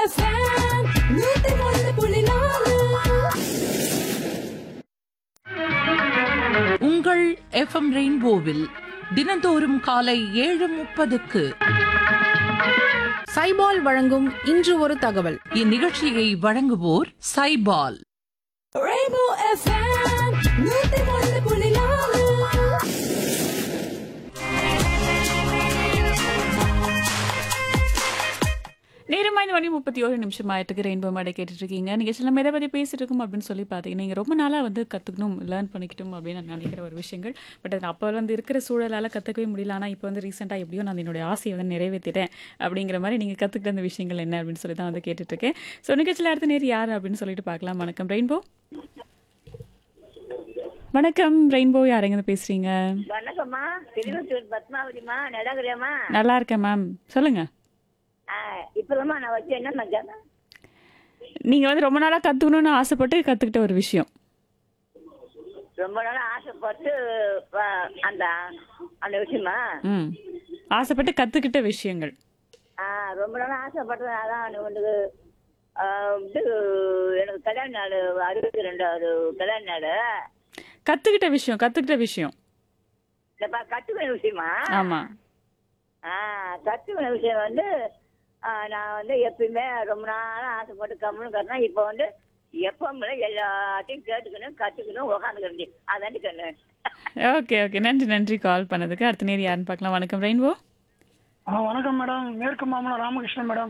FM நூத்தி ஒன்று புள்ளி நாலு உங்கள் எஃப்எம் ரெயின்போவில் தினந்தோறும் காலை ஏழு முப்பதுக்கு சைபால் வழங்கும் இன்று ஒரு தகவல் இந்நிகழ்ச்சியை வழங்குவோர் சைபால் Rainbow FM நூத்தி ஒன்று புள்ளி நாலு நேரமா இந்த மணி முப்பத்தி ஒரு நிமிஷம் ஆயிட்டுக்கு ரெயின்போ மாடை கேட்டுட்டு இருக்கீங்க நீங்க சில எதை பத்தி பேசிட்டு இருக்கோம் அப்படின்னு சொல்லி பார்த்தீங்கன்னா நீங்க ரொம்ப நாளா வந்து கத்துக்கணும் லேர்ன் பண்ணிக்கணும் அப்படின்னு நான் நினைக்கிற ஒரு விஷயங்கள் பட் அது அப்போ வந்து இருக்கிற சூழலால கத்துக்கவே முடியல ஆனா இப்போ வந்து ரீசெண்டாக எப்படியோ நான் என்னுடைய ஆசையை வந்து நிறைவேற்றிட்டேன் அப்படிங்கிற மாதிரி நீங்க கத்துக்கிட்ட அந்த விஷயங்கள் என்ன அப்படின்னு சொல்லி தான் வந்து கேட்டுட்டு இருக்கேன் ஸோ நிகழ்ச்சியில் அடுத்த நேர் யார் அப்படின்னு சொல்லிட்டு பார்க்கலாம் வணக்கம் ரெயின்போ வணக்கம் ரெயின்போ யாருங்க பேசுறீங்க வணக்கம்மா திருவத்தூர் பத்மாவதிமா நடகுறியம்மா நல்லா இருக்கேன் மேம் சொல்லுங்க இப்பதாம்மா நான் வச்சு என்ன மச்சான் நீங்க வந்து ரொம்ப நாளா கத்துக்கணும்னு ஆசைப்பட்டு கத்துக்கிட்ட ஒரு விஷயம் ரொம்ப நாள் ஆசைப்பட்டு வ- அந்த அந்த விஷயமா ம் ஆசைப்பட்டு கத்துக்கிட்ட விஷயங்கள் ஆ, ரொம்ப நாள் ஆசைப்பட்டது அதான் எனக்கு வந்து ஆ, இது எனக்கு கல்யாண நாள் அறுபத்தி ரெண்டாவது கல்யாண நாள் கத்துக்கிட்ட விஷயம் கத்துக்கிட்ட விஷயம் இந்த ப- கத்துக்கிற விஷயமா ஆமா ஆ கத்துக்கிற விஷயம் வந்து ஆ, நான் வந்து எப்பயுமே ரொம்ப நாள் ஆசைப்பட்டு கம்முன்னு கட்டினா இப்போ வந்து எப்பவுமே எல்லாத்தையும் கேட்டுக்கணும் கத்துக்கணும் உக்காந்துக்கிறேன் அதாண்டி கண்ணு ஓகே ஓகே நன்றி நன்றி கால் பண்ணதுக்கு அடுத்த நேரம் யாருன்னு பார்க்கலாம் வணக்கம் ரெயின்போ ஆ வணக்கம் மேடம் மேற்கு மாமலம் ராமகிருஷ்ணன் மேடம்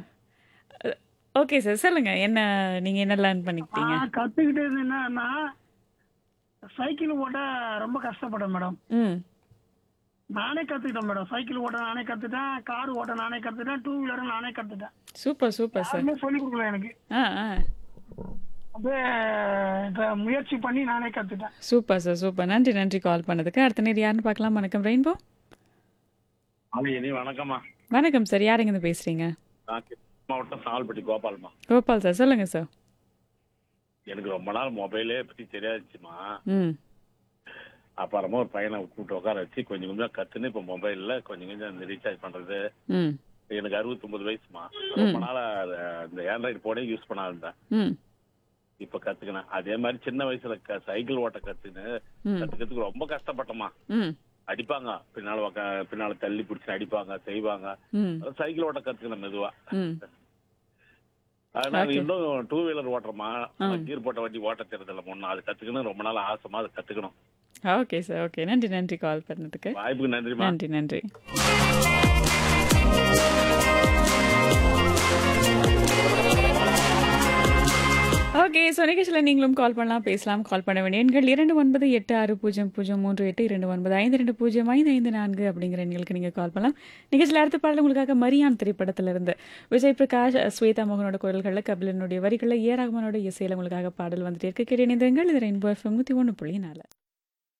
ஓகே சார் சொல்லுங்க என்ன நீங்க என்ன லேர்ன் பண்ணிக்கிட்டீங்க நான் கத்துக்கிட்டது என்னன்னா சைக்கிள் ஓட்ட ரொம்ப கஷ்டப்பட்டேன் மேடம் ம் நானே கத்துக்கிட்டேன் மேடம் சைக்கிள் ஓட்ட நானே கத்துட்டேன் கார் ஓட்ட நானே கத்துட்டேன் டூ வீலரும் நானே கத்துட்டேன் சூப்பர் சூப்பர் சார் யாருமே சொல்லிக் கொடுக்கல எனக்கு ஆ ஆ அப்படியே இப்ப முயற்சி பண்ணி நானே கத்துட்டேன் சூப்பர் சார் சூப்பர் நன்றி நன்றி கால் பண்ணதுக்கு அடுத்த நேரம் யாருன்னு பார்க்கலாம் வணக்கம் ரெயின்போ அலையணி வணக்கம்மா வணக்கம் சார் யாருங்க இருந்து பேசுறீங்க நான் கிருஷ்ணகிரி மாவட்டம் சால்பட்டி கோபால்மா கோபால் சார் சொல்லுங்க சார் எனக்கு ரொம்ப நாள் மொபைலே பத்தி தெரியாதுச்சுமா ம் அப்புறமா ஒரு பையனை கூப்பிட்டு உட்கார வச்சு கொஞ்சம் கொஞ்சம் கத்துன்னு இப்ப மொபைல்ல கொஞ்சம் கொஞ்சம் இந்த ரீசார்ஜ் பண்றது ம் எனக்கு அறுபத்தொன்பது வயசுமா ரொம்ப நாளா அத- இந்த ஆண்ட்ராய்டு போனே யூஸ் பண்ணா இருந்தேன் ம் இப்ப கத்துக்கினேன் அதே மாதிரி சின்ன வயசுல க- சைக்கிள் ஓட்ட கத்துன்னு ம் கத்துக்கிறதுக்கு ரொம்ப கஷ்டப்பட்டோமா ம் அடிப்பாங்க பின்னால உக்கா- பின்னால தள்ளி பிடிச்சி அடிப்பாங்க செய்வாங்க ம் அதான் சைக்கிள் ஓட்ட கத்துக்கணும் மெதுவா ம் அதனால Okay. இன்னும் டூ வீலர் ஓட்டுறோமா ஆ. கீர் போட்ட வண்டி ஓட்ட தெரியல முன்ன அது கத்துக்கணும் ரொம்ப நாள் ஆசைமா அதை கத்துக்கணும் ஓகே சார் ஓகே நன்றி நன்றி கால் பண்ணதுக்கு வாய்ப்புக்கு நன்றிமா நன்றி நன்றி ஓகே ஸோ நிகழ்ச்சியில் நீங்களும் கால் பண்ணலாம் பேசலாம் கால் பண்ண வேண்டிய எண்கள் இரண்டு ஒன்பது எட்டு ஆறு பூஜ்ஜியம் பூஜ்ஜியம் மூன்று எட்டு இரண்டு ஒன்பது ஐந்து ரெண்டு பூஜ்ஜியம் ஐந்து ஐந்து நான்கு அப்படிங்கிற எண்களுக்கு நீங்கள் கால் பண்ணலாம் நிகழ்ச்சியில் அடுத்த பாடல் உங்களுக்காக மரியான் திரைப்படத்திலிருந்து விஜய் பிரகாஷ் ஸ்வேதா மோகனோட குரல்களில் கபிலனுடைய வரிகளில் ஏ ரஹ்மானோட இசையில் உங்களுக்காக பாடல் வந்துட்டு இருக்கு கேட்டு இணைந்தங்கள் இது ரெயின்போ எஃப்எம் நூற்றி ஒன்று புள்ளி நாலு